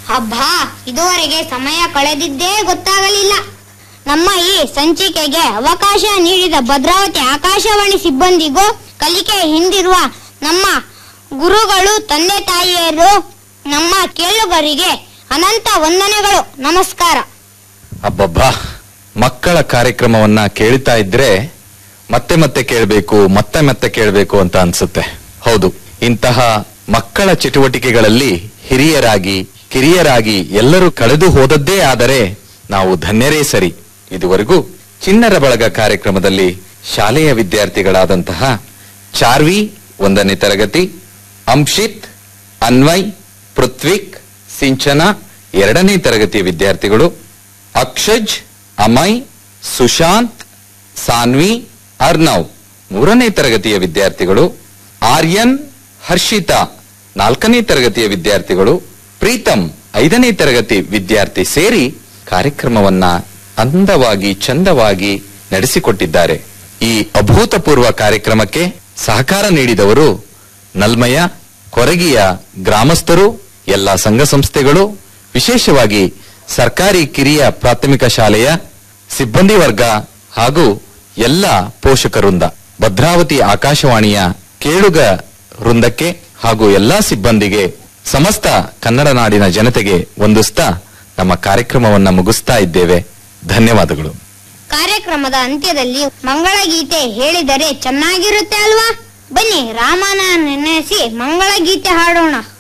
ಹಬ್ಬಾ ಇದುವರೆಗೆ ಸಮಯ ಕಳೆದಿದ್ದೇ ಗೊತ್ತಾಗಲಿಲ್ಲ ನಮ್ಮ ಈ ಸಂಚಿಕೆಗೆ ಅವಕಾಶ ನೀಡಿದ ಭದ್ರಾವತಿ ಆಕಾಶವಾಣಿ ಸಿಬ್ಬಂದಿಗೂ ಕಲಿಕೆ ಹಿಂದಿರುವ ನಮ್ಮ ಗುರುಗಳು ತಂದೆ ತಾಯಿಯರು ನಮ್ಮ ಕೇಳುಗರಿಗೆ ಅನಂತ ವಂದನೆಗಳು ನಮಸ್ಕಾರ ಅಬ್ಬಬ್ಬಾ ಮಕ್ಕಳ ಕಾರ್ಯಕ್ರಮವನ್ನ ಕೇಳ್ತಾ ಇದ್ರೆ ಮತ್ತೆ ಮತ್ತೆ ಕೇಳಬೇಕು ಮತ್ತೆ ಮತ್ತೆ ಕೇಳಬೇಕು ಅಂತ ಅನ್ಸುತ್ತೆ ಹೌದು ಇಂತಹ ಮಕ್ಕಳ ಚಟುವಟಿಕೆಗಳಲ್ಲಿ ಹಿರಿಯರಾಗಿ ಕಿರಿಯರಾಗಿ ಎಲ್ಲರೂ ಕಳೆದು ಹೋದದ್ದೇ ಆದರೆ ನಾವು ಧನ್ಯರೇ ಸರಿ ಇದುವರೆಗೂ ಚಿಣ್ಣರ ಬಳಗ ಕಾರ್ಯಕ್ರಮದಲ್ಲಿ ಶಾಲೆಯ ವಿದ್ಯಾರ್ಥಿಗಳಾದಂತಹ ಚಾರ್ವಿ ಒಂದನೇ ತರಗತಿ ಅಂಶಿತ್ ಅನ್ವಯ್ ಪೃಥ್ವಿಕ್ ಸಿಂಚನ ಎರಡನೇ ತರಗತಿಯ ವಿದ್ಯಾರ್ಥಿಗಳು ಅಕ್ಷಜ್ ಅಮಯ್ ಸುಶಾಂತ್ ಸಾನ್ವಿ ಅರ್ನವ್ ಮೂರನೇ ತರಗತಿಯ ವಿದ್ಯಾರ್ಥಿಗಳು ಆರ್ಯನ್ ಹರ್ಷಿತಾ ನಾಲ್ಕನೇ ತರಗತಿಯ ವಿದ್ಯಾರ್ಥಿಗಳು ಪ್ರೀತಂ ಐದನೇ ತರಗತಿ ವಿದ್ಯಾರ್ಥಿ ಸೇರಿ ಕಾರ್ಯಕ್ರಮವನ್ನ ಅಂದವಾಗಿ ಚಂದವಾಗಿ ನಡೆಸಿಕೊಟ್ಟಿದ್ದಾರೆ ಈ ಅಭೂತಪೂರ್ವ ಕಾರ್ಯಕ್ರಮಕ್ಕೆ ಸಹಕಾರ ನೀಡಿದವರು ನಲ್ಮಯ ಕೊರಗಿಯ ಗ್ರಾಮಸ್ಥರು ಎಲ್ಲ ಸಂಘ ಸಂಸ್ಥೆಗಳು ವಿಶೇಷವಾಗಿ ಸರ್ಕಾರಿ ಕಿರಿಯ ಪ್ರಾಥಮಿಕ ಶಾಲೆಯ ಸಿಬ್ಬಂದಿ ವರ್ಗ ಹಾಗೂ ಎಲ್ಲ ಪೋಷಕ ವೃಂದ ಭದ್ರಾವತಿ ಆಕಾಶವಾಣಿಯ ಕೇಳುಗ ವೃಂದಕ್ಕೆ ಹಾಗೂ ಎಲ್ಲಾ ಸಿಬ್ಬಂದಿಗೆ ಸಮಸ್ತ ಕನ್ನಡ ನಾಡಿನ ಜನತೆಗೆ ವಂದಿಸ್ತಾ ನಮ್ಮ ಕಾರ್ಯಕ್ರಮವನ್ನ ಮುಗಿಸ್ತಾ ಇದ್ದೇವೆ ಧನ್ಯವಾದಗಳು ಕಾರ್ಯಕ್ರಮದ ಅಂತ್ಯದಲ್ಲಿ ಮಂಗಳಗೀತೆ ಹೇಳಿದರೆ ಚೆನ್ನಾಗಿರುತ್ತೆ ಅಲ್ವಾ ಬನ್ನಿ ರಾಮನ ನೆನೆಸಿ ಮಂಗಳಗೀತೆ ಹಾಡೋಣ